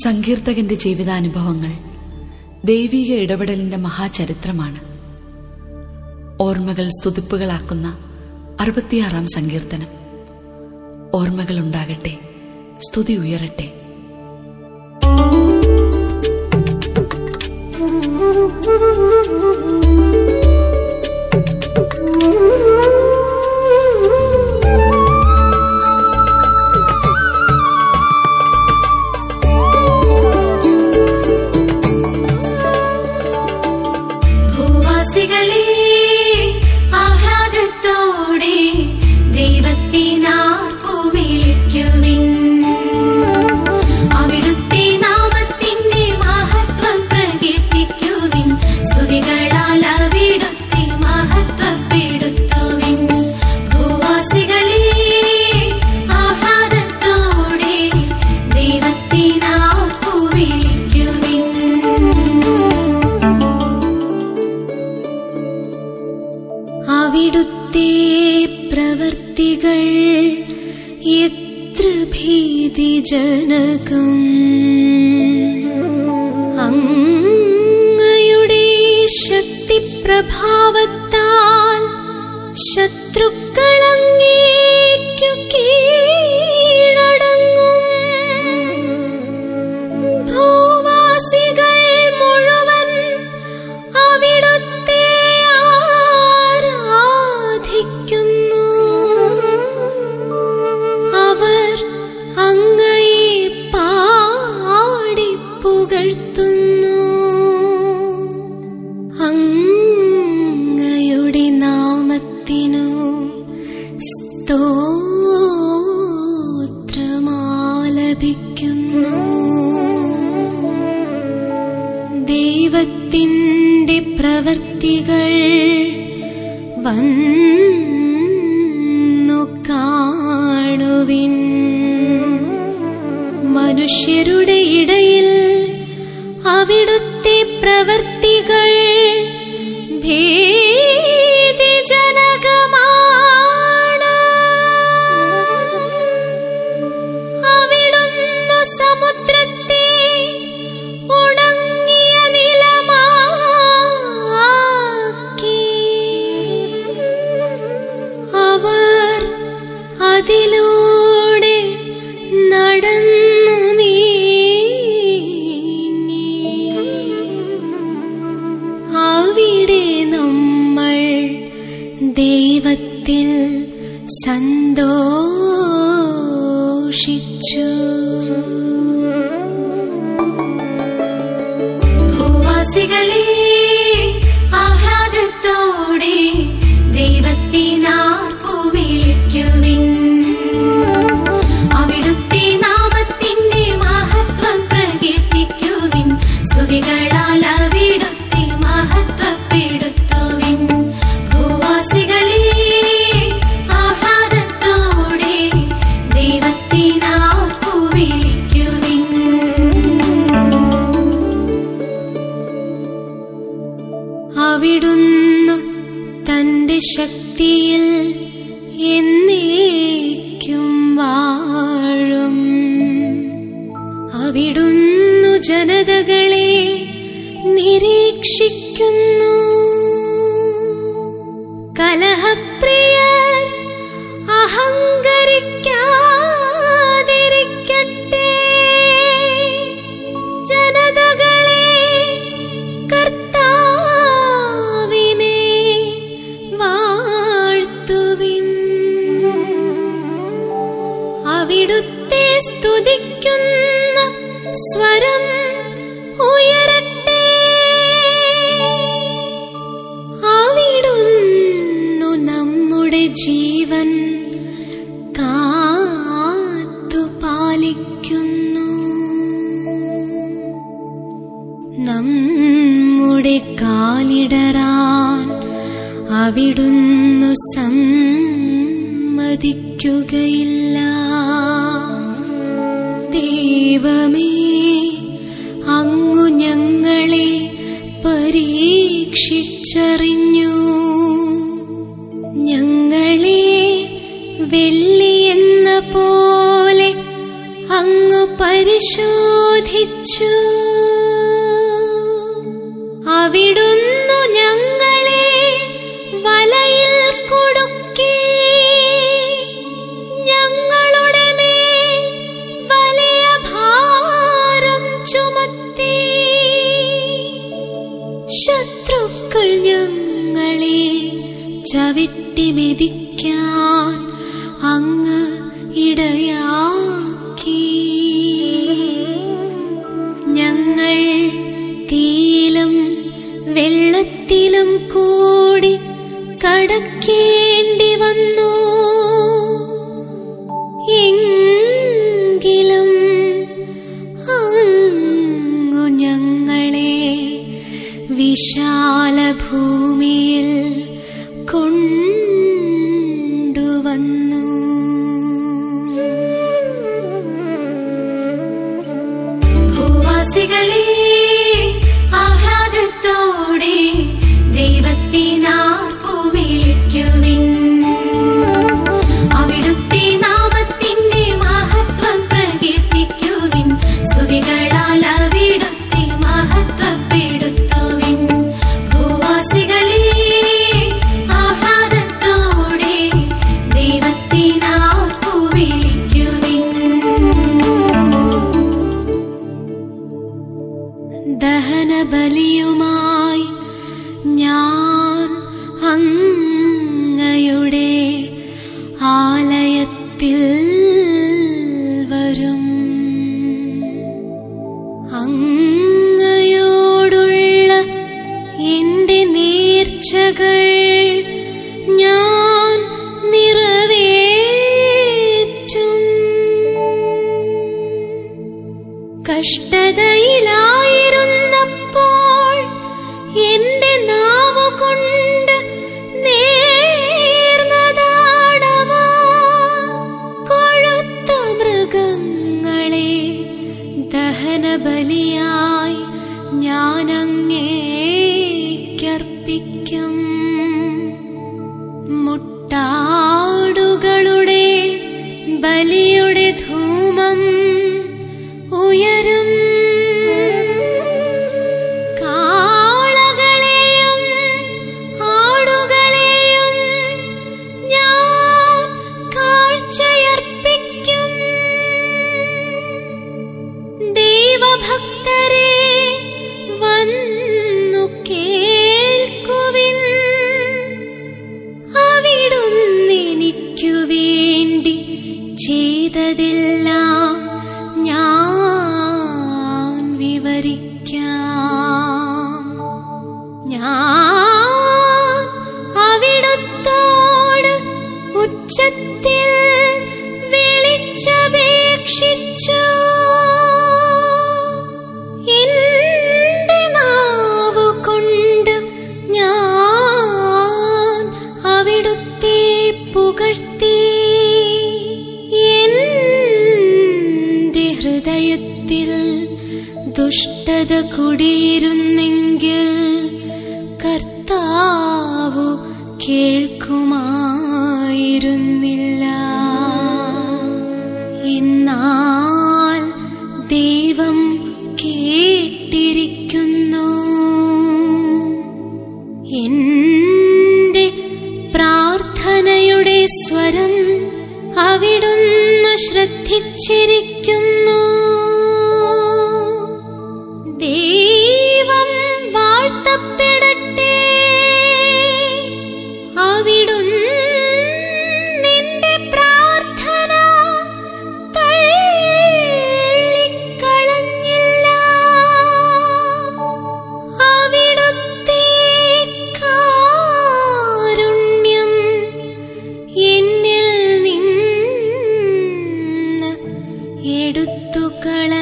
സങ്കീർത്തകന്റെ ജീവിതാനുഭവങ്ങൾ ദൈവിക ഇടപെടലിന്റെ മഹാചരിത്രമാണ് ഓർമ്മകൾ സ്തുതിപ്പുകളാക്കുന്ന അറുപത്തിയാറാം സങ്കീർത്തനം ഓർമ്മകൾ ഉണ്ടാകട്ടെ സ്തുതി ഉയരട്ടെ ഭൂവാസികളെ ആഹ്ലാദത്തോടെ ദൈവത്തിനാർപ്പു വിളിക്കുവിൻ അവിടുത്തെ നാമത്തിന്റെ മഹത്വം പ്രകീർത്തിക്കുവിൻ സ്തുതികളാൽ അവിടുത്തെ മഹത്വപ്പെടുത്തുവിൻ ഭൂവാസികളെ ആഹ്ലാദത്തോടെ ദൈവത്തിനാർപ്പു വിളിക്കുവിൻ അവിടുത്തെ പ്രവർത്തികൾ എത്ര ഭീതിജനകം അങ്ങയുടെ ശക്തിപ്രഭാവത്താൽ ശത്രുക്കളങ്ങേക്കു കീഴടങ്ങും ഭൂവാസികൾ മുഴുവൻ അവിടുത്തെ ആരാധിക്കുന്നു അവർ അങ്ങയെ പാടി പുകഴ്ത്തുന്നു അങ്ങയുടെ നാമത്തിനു സ്തോത്രമാലപിക്കുന്നു ദൈവത്തിൻ്റെ പ്രവർത്തികൾ വന്നു കാണുവിൻ മനുഷ്യരുടെ ഇടയിൽ അവിടുത്തെ പ്രവർത്തികൾ ഭീതിജനകമാണ് അവിടുന്നു സമുദ്രത്തെ ഉണങ്ങിയ നിലമാക്കി അവർ അതിലൂടെ നടന്നു നീങ്ങി അവിടെ നമ്മൾ ദൈവത്തിൽ സന്തോഷിച്ചു ഭൂവാസികളെ ആഹ്ലാദത്തോടെ ദൈവത്തിനാർപ്പു വിളിക്കുവിൻ അവിടുത്തെ നാമത്തിന്റെ മഹത്വം പ്രകീർത്തിക്കുവിൻ സ്തുതികളാൽ അവിടുത്തെ മഹത്വപ്പെടുത്തുവിൻ ഭൂവാസികളെ ആഹ്ലാദത്തോടെ ദൈവത്തിനാർപ്പു വിളിക്കുവിൻ അവിടുന്നു തന്റെ ശക്തിയിൽ എന്നേക്കും വാഴും അവിടുന്നു ജനതകളെ നിരീക്ഷിക്കുന്നു കലഹപ്രിയർ അഹങ്കരിക്കാതിരിക്കട്ടെ ജനതകളെ കർത്താവിനെ വാഴ്ത്തുവിൻ അവിടുത്തെ സ്തുതിക്കുന്ന സ്വരം ഉയരട്ടെ അവിടുന്നു നമ്മുടെ ജീവൻ കാത്തു പാലിക്കുന്നു നമ്മുടെ കാലിടറാൻ അവിടുന്നു സമ്മതിക്കുകയില്ല ദൈവമേ അങ്ങു ഞങ്ങളെ പരീക്ഷിച്ചറിഞ്ഞു ഞങ്ങളെ വെള്ളിയെന്ന പോലെ അങ്ങ് പരിശോധിച്ചു അവിടുന്നു ഞങ്ങളെ വലയിൽ കുടുക്കി ഞങ്ങളുടെ മേൽ വലിയ ഭാരം ചുമത്തി ശത്രുക്കൾ ഞങ്ങളെ ചവിട്ടി മെതിക്കാൻ അങ്ങ് ഇടയാക്കി ഞങ്ങൾ തീയിലും വെള്ളത്തിലും കൂടി കടക്കേണ്ടി വന്നു എങ്കിലും അങ്ങു ഞങ്ങളെ വിശാല ഭൂമിയിൽ കൊണ്ടുവന്നു ഭൂവാസികളെ ആഹ്ലാദത്തോടെ ദൈവത്തിനാർപ്പു വിളിക്കുവിൻ അവിടുത്തെ നാമത്തിന്റെ മഹത്വം പ്രകീർത്തിക്കുവിൻ സ്തുതികളാൽ അവിടുത്തെ മഹത്വപ്പെടുത്തുവിൻ ഭൂവാസികളെ ആഹ്ലാദത്തോടെ ദൈവത്തിനാർപ്പു വിളിക്കുവിൻ ദഹനബലിയുമായി ഞാൻ അങ്ങയുടെ ആലയത്തിൽ വരും അങ്ങയോടുള്ള എന്റെ നേർച്ചകൾ ഞാൻ നിറവേറ്റും കഷ്ടതയിലായിരുന്നപ്പോൾ എന്റെ നാവു കൊണ്ട് നേർന്നതാണവ കൊഴുത്ത മൃഗങ്ങളെ ദഹനബലിയായി ഞാനങ്ങേക്കർപ്പിക്കും മുട്ടാടുകളുടെ ബലിയുടെ ധൂമം ഉയരും കാളകളെയും ആടുകളെയും ഞാൻ കാഴ്ചയർപ്പിക്കും ദൈവഭക്തരെ വന്നു കേൾക്കുവിൻ അവിടുന്നെനിക്കു വേണ്ടി ചെയ്തതെല്ലാം ഞാൻ വിവരിക്കാം ഞാൻ അവിടുത്തോട് ഉച്ചത്തിൽ വിളിച്ചപേക്ഷിച്ചു എന്റെ നാവു കൊണ്ട് ഞാൻ അവിടുത്തെ പുകഴ്ത്തി എന്റെ ഹൃദയത്തിൽ ദുഷ്ടത കുടിയിരുന്നെങ്കിൽ കർത്താവു കേൾക്കുമായിരുന്നില്ല എന്നാൽ ദൈവം കേട്ടിരിക്കുന്നു എന്റെ പ്രാർത്ഥനയുടെ സ്വരം അവിടുന്ന് ശ്രദ്ധിച്ചിരിക്കുന്നു ദൈവം വാഴ്ത്തപ്പെടട്ടെ അവിടുന്ന് നിന്റെ പ്രാർത്ഥന തള്ളിക്കളഞ്ഞില്ല അവിടുത്തെ കാരുണ്യം എന്നിൽ നിന്ന് എടുത്തു കളഞ്ഞില്ല